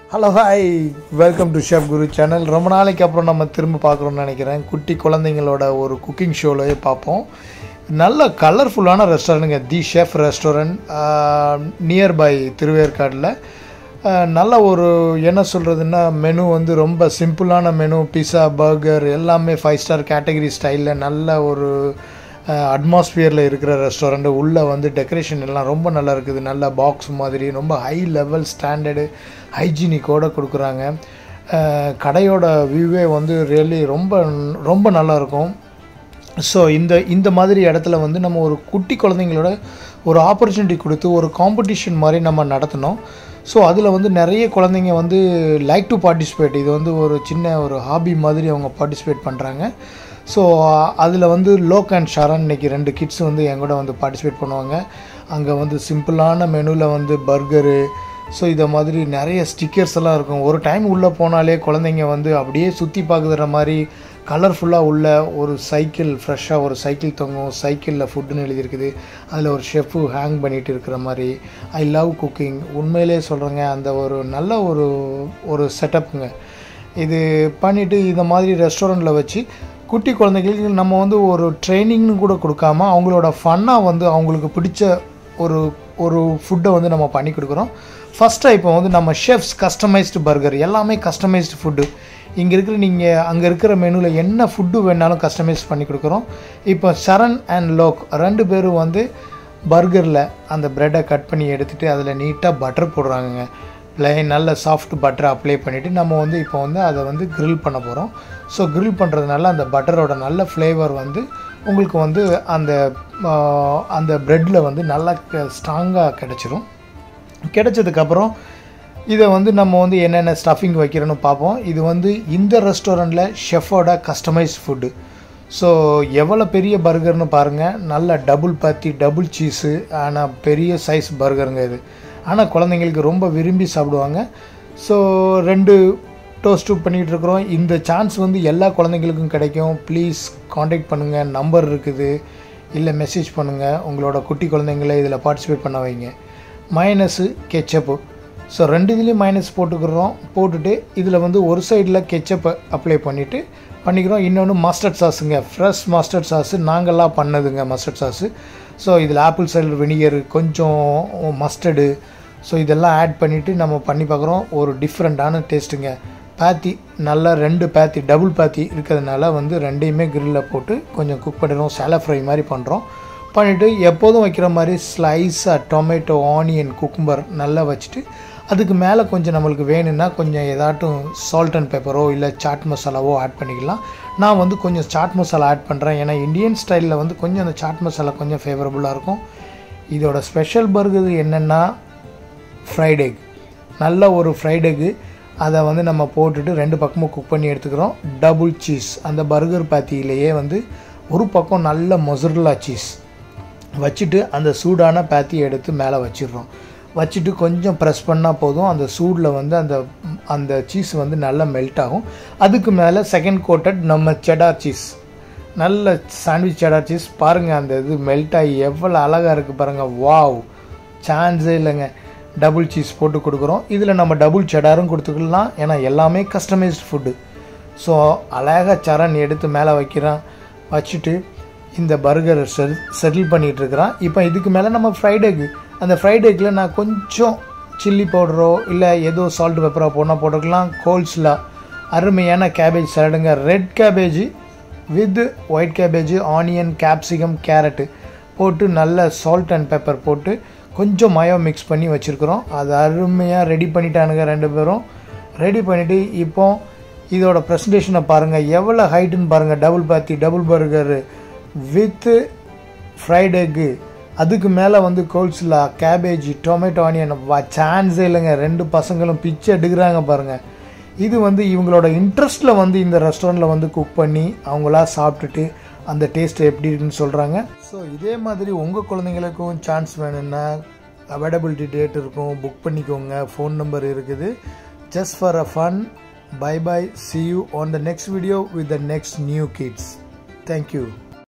hello hi welcome to chef Guru channel ரொம்ப நாளைக்கு அப்புறம் நம்ம திரும்ப பார்க்குறோம்னு நினைக்கிறேன் குட்டி குழந்தைங்களோட ஒரு குக்கிங் ஷோலவே பார்ப்போம் நல்ல கலர்ஃபுல்லான ரெஸ்டாரண்ட்டுங்க தி ஷெஃப் ரெஸ்டாரண்ட் நியர்பை திருவேற்காடில் அஹ், நல்ல ஒரு என்ன சொல்கிறதுன்னா மெனு வந்து ரொம்ப சிம்பிளான மெனு பிஸா பர்கர் எல்லாமே ஃபைவ் ஸ்டார் கேட்டகரி ஸ்டைலில் நல்ல ஒரு அட்மாஸ்பியரில் இருக்கிற ரெஸ்டாரண்ட்டு உள்ளே வந்து டெக்கரேஷன் எல்லாம் ரொம்ப நல்லா இருக்குது நல்ல பாக்ஸ் மாதிரி ரொம்ப ஹை லெவல் ஸ்டாண்டர்டு ஹைஜீனிக்கோடு கொடுக்குறாங்க அஹ், கடையோட வியூவே வந்து ரியலி ரொம்ப ரொம்ப நல்லாயிருக்கும் ஸோ இந்த இந்த மாதிரி இடத்துல வந்து நம்ம ஒரு குட்டி குழந்தைங்களோட ஒரு ஆப்பர்ச்சுனிட்டி கொடுத்து ஒரு காம்படிஷன் மாதிரி நம்ம நடத்தினோம் ஸோ அதில் வந்து நிறைய குழந்தைங்க வந்து லைக் டு பார்ட்டிசிபேட் இது வந்து ஒரு சின்ன ஒரு ஹாபி மாதிரி அவங்க பார்ட்டிசிபேட் பண்ணுறாங்க ஸோ அதில் வந்து லோக் அண்ட் ஷரண் இன்னைக்கு ரெண்டு கிட்ஸ் வந்து என் கூட வந்து பார்ட்டிசிபேட் பண்ணுவாங்க அங்கே வந்து சிம்பிளான மெனுவில் வந்து பர்கரு ஸோ இதை மாதிரி நிறைய ஸ்டிக்கர்ஸ் எல்லாம் இருக்கும் ஒரு டைம் உள்ளே போனாலே குழந்தைங்க வந்து அப்படியே சுற்றி பார்க்குற மாதிரி கலர்ஃபுல்லாக உள்ள ஒரு சைக்கிள் ஃப்ரெஷ்ஷாக ஒரு சைக்கிள் தொங்கும் சைக்கிளில் ஃபுட்டுன்னு எழுதியிருக்குது அதில் ஒரு ஷெஃப்பு ஹேங் பண்ணிட்டு இருக்கிற மாதிரி ஐ லவ் குக்கிங் உண்மையிலே சொல்கிறேங்க அந்த ஒரு நல்ல ஒரு ஒரு செட்டப்புங்க இது பண்ணிவிட்டு இந்த மாதிரி ரெஸ்டாரண்ட்டில் வச்சு குட்டி குழந்தைகளுக்கு நம்ம வந்து ஒரு ட்ரைனிங்னு கூட கொடுக்காம அவங்களோட ஃபன்னாக வந்து அவங்களுக்கு பிடிச்ச ஒரு ஒரு ஃபுட்டை வந்து நம்ம பண்ணி கொடுக்குறோம் ஃபஸ்ட்டாக இப்போ வந்து நம்ம ஷெஃப்ஸ் கஸ்டமைஸ்டு பர்கர் எல்லாமே கஸ்டமைஸ்டு ஃபுட்டு இங்கே இருக்கிற நீங்கள் அங்கே இருக்கிற மெனுவில் என்ன ஃபுட்டு வேணாலும் கஸ்டமைஸ் பண்ணி கொடுக்குறோம் இப்போ சரண் அண்ட் லோக் ரெண்டு பேரும் வந்து பர்கரில் அந்த ப்ரெட்டை கட் பண்ணி எடுத்துகிட்டு அதில் நீட்டாக பட்டர் போடுறாங்கங்க ப்ளைன் நல்ல சாஃப்ட் பட்டரை அப்ளை பண்ணிவிட்டு நம்ம வந்து இப்போ வந்து அதை வந்து grill பண்ண போகிறோம் ஸோ grill பண்ணுறதுனால அந்த பட்டரோட நல்ல ஃப்ளேவர் வந்து உங்களுக்கு வந்து அந்த ஆஹ், அந்த ப்ரெட்டில் வந்து நல்லா ஸ்ட்ராங்காக கிடச்சிரும் கிடைச்சதுக்கப்புறம் இதை வந்து நம்ம வந்து என்னென்ன ஸ்டஃபிங் வைக்கிறோன்னு பார்ப்போம் இது வந்து இந்த ரெஸ்டாரண்ட்டில் ஷெஃபோட கஸ்டமைஸ் ஃபுட்டு ஸோ எவ்வளோ பெரிய பர்கர்னு பாருங்கள் நல்ல டபுள் பத்தி டபுள் சீஸு ஆனால் பெரிய சைஸ் பர்கருங்க இது ஆனால் குழந்தைங்களுக்கு ரொம்ப விரும்பி சாப்பிடுவாங்க ஸோ ரெண்டு டோஸ்ட் பண்ணிகிட்டு இருக்கிறோம் இந்த சான்ஸ் வந்து எல்லா குழந்தைங்களுக்கும் கிடைக்கும் ப்ளீஸ் காண்டாக்ட் பண்ணுங்கள் நம்பர் இருக்குது இல்லை மெசேஜ் பண்ணுங்கள் உங்களோட குட்டி குழந்தைங்கள இதில் பார்ட்டிசிபேட் பண்ண வைங்க மைனஸு கெச்சப்பு ஸோ ரெண்டு இதுலேயும் மைனஸ் போட்டுக்கிறோம் போட்டுட்டு இதில் வந்து ஒரு சைடில் கெச்சப்பை அப்ளை பண்ணிவிட்டு பண்ணிக்கிறோம் இன்னொன்று மஸ்டர்ட் சாஸுங்க ஃப்ரெஷ் மஸ்டர்ட் சாஸு நாங்கள்லாம் பண்ணதுங்க மஸ்டர்ட் சாஸு ஸோ இதில் ஆப்பிள் சைடர் வினிகர் கொஞ்சம் மஸ்டர்டு ஸோ இதெல்லாம் ஆட் பண்ணிவிட்டு நம்ம பண்ணி பார்க்குறோம் ஒரு டிஃப்ரெண்ட்டான டேஸ்ட்டுங்க பேத்தி நல்லா ரெண்டு பேத்தி டபுள் பேத்தி இருக்கிறதுனால வந்து ரெண்டையுமே கிரில்லில் போட்டு கொஞ்சம் குக் பண்ணிடுறோம் சேலை ஃப்ரை மாதிரி பண்ணுறோம் பண்ணிவிட்டு எப்போதும் வைக்கிற மாதிரி ஸ்லைஸாக டொமேட்டோ ஆனியன் குக்கும்பர் நல்லா வச்சுட்டு அதுக்கு மேலே கொஞ்சம் நம்மளுக்கு வேணும்னா கொஞ்சம் ஏதாட்டும் சால்ட் அண்ட் பெப்பரோ இல்லை சாட் மசாலாவோ ஆட் பண்ணிக்கலாம் நான் வந்து கொஞ்சம் சாட் மசாலா ஆட் பண்ணுறேன் ஏன்னா இந்தியன் ஸ்டைலில் வந்து கொஞ்சம் அந்த சாட் மசாலா கொஞ்சம் ஃபேவரபுளாக இருக்கும் இதோட ஸ்பெஷல் பர்கர் என்னென்னா ஃப்ரைட் எக் நல்ல ஒரு ஃப்ரைட் எக்கு அதை வந்து நம்ம போட்டுட்டு ரெண்டு பக்கமும் குக் பண்ணி எடுத்துக்கிறோம் டபுள் சீஸ் அந்த பர்கர் பாத்தியிலேயே வந்து ஒரு பக்கம் நல்ல மொசரலா சீஸ் வச்சுட்டு அந்த சூடான பேத்தி எடுத்து மேலே வச்சிடுறோம் வச்சுட்டு கொஞ்சம் ப்ரெஸ் பண்ணால் போதும் அந்த சூடில் வந்து அந்த அந்த சீஸ் வந்து நல்லா மெல்ட் ஆகும் அதுக்கு மேலே செகண்ட் கோட்டட் நம்ம செடார் சீஸ் நல்ல சாண்ட்விச் செடார் சீஸ் பாருங்கள் அந்த இது மெல்ட் ஆகி எவ்வளோ அழகாக இருக்குது பாருங்கள் வாவ் சான்ஸே இல்லைங்க டபுள் சீஸ் போட்டு கொடுக்குறோம் இதில் நம்ம டபுள் செடாரும் கொடுத்துக்கலாம் ஏன்னா எல்லாமே கஸ்டமைஸ்டு ஃபுட்டு ஸோ அழகாக சரண் எடுத்து மேலே வைக்கிறான் வச்சுட்டு இந்த பர்கரை செல் செட்டில் பண்ணிகிட்டு இருக்கிறான் இப்போ இதுக்கு மேலே நம்ம ஃப்ரைட் எக் அந்த ஃப்ரைட் எக்கில் நான் கொஞ்சம் சில்லி பவுடரோ இல்லை ஏதோ சால்ட் பெப்பரோ போனால் போட்டுக்கலாம் கோல்ஸ்லா அருமையான கேபேஜ் சலடுங்க red cabbage with white cabbage onion capsicum carrot போட்டு நல்ல சால்ட் அண்ட் பெப்பர் போட்டு கொஞ்சம் மயோ மிக்ஸ் பண்ணி வச்சுருக்குறோம் அது அருமையாக ரெடி பண்ணிட்டானுங்க ரெண்டு பேரும் ரெடி பண்ணிவிட்டு இப்போ இதோட ப்ரெசன்டேஷனை பாருங்கள் எவ்வளோ ஹைட்டுன்னு பாருங்கள் double patty double burger with fried egg அதுக்கு மேலே வந்து கோல்ஸ்லா கேபேஜ் டொமேட்டோ ஆனியன் சான்ஸே இல்லைங்க ரெண்டு பசங்களும் பிச்சை எடுக்கிறாங்க பாருங்கள் இது வந்து இவங்களோட இன்ட்ரெஸ்ட்டில் வந்து இந்த ரெஸ்டாரண்ட்டில் வந்து குக் பண்ணி அவங்களா சாப்பிட்டுட்டு அந்த டேஸ்ட் எப்படி இருக்குன்னு சொல்கிறாங்க ஸோ இதே மாதிரி உங்கள் குழந்தைங்களுக்கும் சான்ஸ் வேணும்னா அவைலபிலிட்டி டேட் இருக்கும் புக் பண்ணிக்கோங்க ஃபோன் நம்பர் இருக்குது just for a fun bye bye see you on the next video with the next new kids thank you